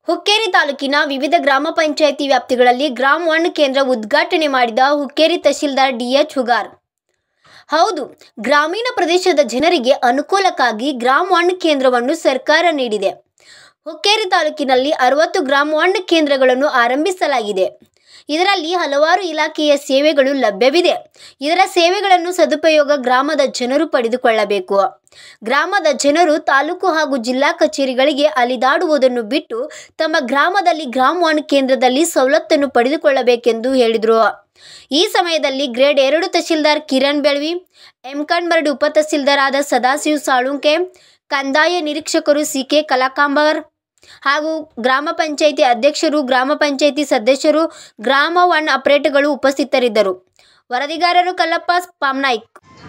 ಹುಕ್ಕೇರಿ ತಾಲೂಕಿನ ವಿವಿಧ ಗ್ರಾಮ ಪಂಚಾಯಿತಿ ವ್ಯಾಪ್ತಿಗಳಲ್ಲಿ ಗ್ರಾಮ ಒನ್ ಕೇಂದ್ರ ಉದ್ಘಾಟನೆ ಮಾಡಿದ ಹುಕ್ಕೇರಿ ತಹಶೀಲ್ದಾರ್ ಡಿಎಚ್ ಹುಗಾರ್ ಹೌದು ಗ್ರಾಮೀಣ ಪ್ರದೇಶದ ಜನರಿಗೆ ಅನುಕೂಲಕ್ಕಾಗಿ ಗ್ರಾಮ ಒನ್ ಕೇಂದ್ರವನ್ನು ಸರ್ಕಾರ ನೀಡಿದೆ ಹುಕ್ಕೇರಿ ತಾಲೂಕಿನಲ್ಲಿ ಅರವತ್ತು ಗ್ರಾಮ ಒನ್ ಕೇಂದ್ರಗಳನ್ನು ಆರಂಭಿಸಲಾಗಿದೆ ಇದರಲ್ಲಿ ಹಲವಾರು ಇಲಾಖೆಯ ಸೇವೆಗಳು ಲಭ್ಯವಿದೆ ಇದರ ಸೇವೆಗಳನ್ನು ಸದುಪಯೋಗ ಗ್ರಾಮದ ಜನರು ಪಡೆದುಕೊಳ್ಳಬೇಕು ಗ್ರಾಮದ ಜನರು ತಾಲೂಕು ಹಾಗೂ ಜಿಲ್ಲಾ ಕಚೇರಿಗಳಿಗೆ ಅಲಿದಾಡುವುದನ್ನು ಬಿಟ್ಟು ತಮ್ಮ ಗ್ರಾಮದಲ್ಲಿ ಗ್ರಾಮ ಒನ್ ಕೇಂದ್ರದಲ್ಲಿ ಸವಲತ್ತನ್ನು ಪಡೆದುಕೊಳ್ಳಬೇಕೆಂದು ಹೇಳಿದರು ಈ ಸಮಯದಲ್ಲಿ ಗ್ರೇಡ್ ಎರಡು ತಹಶೀಲ್ದಾರ್ ಕಿರಣ್ ಬೆಳ್ವಿ ಎಂ ಕಣ್ಮರಡಿ ಉಪ ತಹಶೀಲ್ದಾರ್ ಆದ ಸದಾಶಿವ್ ಸಾಳುಂಕೆ ಕಂದಾಯ ನಿರೀಕ್ಷಕರು ಸಿ ಕೆ ಕಲಾಕಾಂಬರ್ ಹಾಗೂ ಗ್ರಾಮ ಪಂಚಾಯಿತಿ ಅಧ್ಯಕ್ಷರು ಗ್ರಾಮ ಪಂಚಾಯಿತಿ ಸದಸ್ಯರು ಗ್ರಾಮ ಒನ್ ಆಪರೇಟರ್ಗಳು ಉಪಸ್ಥಿತರಿದ್ದರು ವರದಿಗಾರರು ಕಲ್ಲಪ್ಪ ಪಾಮ್ನಾಯ್ಕ್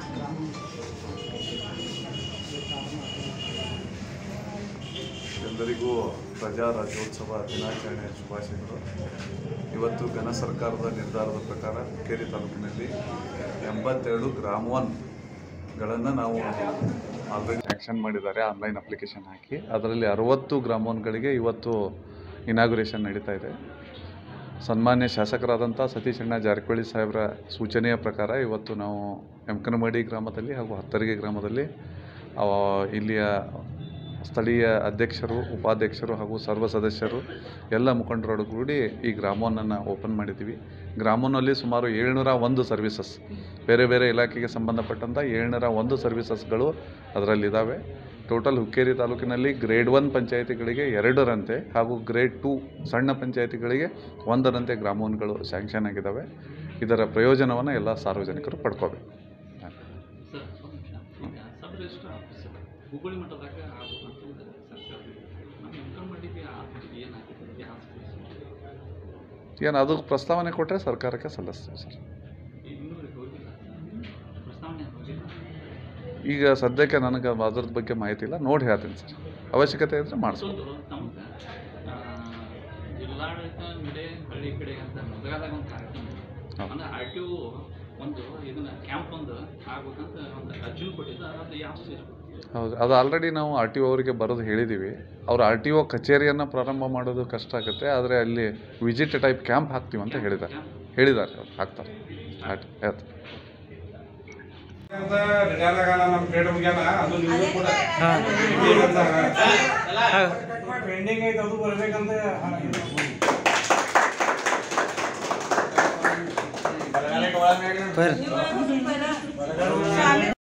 ಎಲ್ಲರಿಗೂ ಪ್ರಜಾ ರಾಜ್ಯೋತ್ಸವ ದಿನಾಚರಣೆ ಶುಭಾಶಯಗಳು ಇವತ್ತು ಘನ ಸರ್ಕಾರದ ನಿರ್ಧಾರದ ಪ್ರಕಾರ ಹುಕ್ಕೇರಿ ತಾಲೂಕಿನಲ್ಲಿ ಎಂಬತ್ತೆರಡು ಗ್ರಾಮ ಒನ್ಗಳನ್ನು ನಾವು ಆಲ್ರೆಡಿ ಆ್ಯಕ್ಷನ್ ಮಾಡಿದ್ದಾರೆ ಆನ್ಲೈನ್ ಅಪ್ಲಿಕೇಶನ್ ಹಾಕಿ ಅದರಲ್ಲಿ ಅರವತ್ತು ಗ್ರಾಮ ಒನ್ಗಳಿಗೆ ಇವತ್ತು ಇನಾಗುರೇಷನ್ ನಡೀತಾ ಇದೆ ಸನ್ಮಾನ್ಯ ಶಾಸಕರಾದಂಥ ಸತೀಶ್ ಅಣ್ಣ ಜಾರಕಿಹೊಳಿ ಸಾಹೇಬರ ಸೂಚನೆಯ ಪ್ರಕಾರ ಇವತ್ತು ನಾವು ಎಮ್ಕನಮಡಿ ಗ್ರಾಮದಲ್ಲಿ ಹಾಗೂ ಹತ್ತರಿಗೆ ಗ್ರಾಮದಲ್ಲಿ ಆ, ಇಲ್ಲಿಯ ಸ್ಥಳೀಯ ಅಧ್ಯಕ್ಷರು ಉಪಾಧ್ಯಕ್ಷರು ಹಾಗೂ ಸರ್ವ ಸದಸ್ಯರು ಎಲ್ಲ ಮುಖಂಡರೊಡಗೂಡಿ ಈ ಗ್ರಾಮವನ್ನು ಓಪನ್ ಮಾಡಿದ್ದೀವಿ ಗ್ರಾಮನಲ್ಲಿ ಸುಮಾರು ಏಳ್ನೂರ ಒಂದು ಸರ್ವಿಸಸ್ ಬೇರೆ ಬೇರೆ ಇಲಾಖೆಗೆ ಸಂಬಂಧಪಟ್ಟಂಥ ಏಳ್ನೂರ ಒಂದು ಸರ್ವಿಸಸ್ಗಳು ಅದರಲ್ಲಿದ್ದಾವೆ ಟೋಟಲ್ ಹುಕ್ಕೇರಿ ತಾಲೂಕಿನಲ್ಲಿ ಗ್ರೇಡ್ ಒನ್ ಪಂಚಾಯತಿಗಳಿಗೆ ಎರಡರಂತೆ ಹಾಗೂ ಗ್ರೇಡ್ ಟು ಸಣ್ಣ ಪಂಚಾಯತಿಗಳಿಗೆ ಒಂದರಂತೆ ಗ್ರಾಮವನ್ಗಳು ಸ್ಯಾಂಕ್ಷನ್ ಆಗಿದ್ದಾವೆ ಇದರ ಪ್ರಯೋಜನವನ್ನು ಎಲ್ಲ ಸಾರ್ವಜನಿಕರು ಪಡ್ಕೋಬೇಕು ಸರ್ ಒಂದು ನಿಮಿಷ ಈಗ ಸಬ್ ರಿಜಿಸ್ಟರ್ ಆಫೀಸರ್ ಹುಬ್ಬಳ್ಳಿ ಮಟ್ಟದಾಗ ಆಗ್ಬೇಕಂತ ಸರ್ಕಾರ ನಮ್ಮ ಇನ್ಕಮ್ ಮಾಡಿದ್ವಿ ಏನಾಗಿದೆ ಏನು ಅದಕ್ಕೆ ಪ್ರಸ್ತಾವನೆ ಕೊಟ್ಟರೆ ಸರ್ಕಾರಕ್ಕೆ ಸಲ್ಲಿಸ್ತೀವಿ ಸರ್ ಇನ್ನೂರಿಗೆ ಹೋಗಿಲ್ಲ ಪ್ರಸ್ತಾವನೆ ಹೋಗಿಲ್ಲ ಈಗ ಸದ್ಯಕ್ಕೆ ನನಗೆ ಅದ್ರದ್ದು ಬಗ್ಗೆ ಮಾಹಿತಿ ಇಲ್ಲ ನೋಡಿ ಹೇಳ್ತೀನಿ ಸರ್ ಅವಶ್ಯಕತೆ ಇದ್ದರೆ ಮಾಡಿಸ್ಬೋದು ಮತ್ತೊಂದು ನಮ್ಗೆ ಆ, ಜಿಲ್ಲಾಡಳಿತ ನಡೆ ಹಳ್ಳಿ ಕಡೆ ಅಂತ ಮೊದಲಾದಾಗ ಒಂದು ಕಾರ್ಯಕ್ರಮ ಇತ್ತು. ಅಂದ್ರೆ ಆರ್ ಟಿ ಒ ಒಂದು ಇದನ್ನ ಕ್ಯಾಂಪ್ ಒಂದು ಆಗ್ಬೇಕಂತ ಒಂದು ಅರ್ಜಿನ ಕೊಟ್ಟಿದ್ದು ಅದು ಯಾವ ಸ್ಟೇಜ್ ಹೌದು ಅದು ಆಲ್ರೆಡಿ ನಾವು ಆರ್ ಟಿ ಒ ಅವರಿಗೆ ಬರೋದು ಹೇಳಿದ್ದೀವಿ ಅವ್ರು ಆರ್ ಟಿ ಒ ಕಚೇರಿಯನ್ನು ಪ್ರಾರಂಭ ಮಾಡೋದು ಕಷ್ಟ ಆಗುತ್ತೆ ಆದರೆ ಅಲ್ಲಿ ವಿಸಿಟ್ ಟೈಪ್ ಕ್ಯಾಂಪ್ ಹಾಕ್ತೀವಿ ಅಂತ ಹೇಳಿದ್ದಾರೆ ಹೇಳಿದ್ದಾರೆ ಅವ್ರು ಹಾಕ್ತಾರೆ ಆಯ್ತು ಹೇಳ್ತಾರೆ ಅಂತ ರಿಟೈರ್ ಆಗಲ್ಲ ನಮ್ಮ ಟ್ರೇಡ್ ಹೋಗ್ಯಾನ ಅದು ನಿಮ್ದು ಕೂಡ ಪೆಂಡಿಂಗ್ ಐತೆ ಅದು ಬರ್ಬೇಕಂತ ಬರ್ರಿ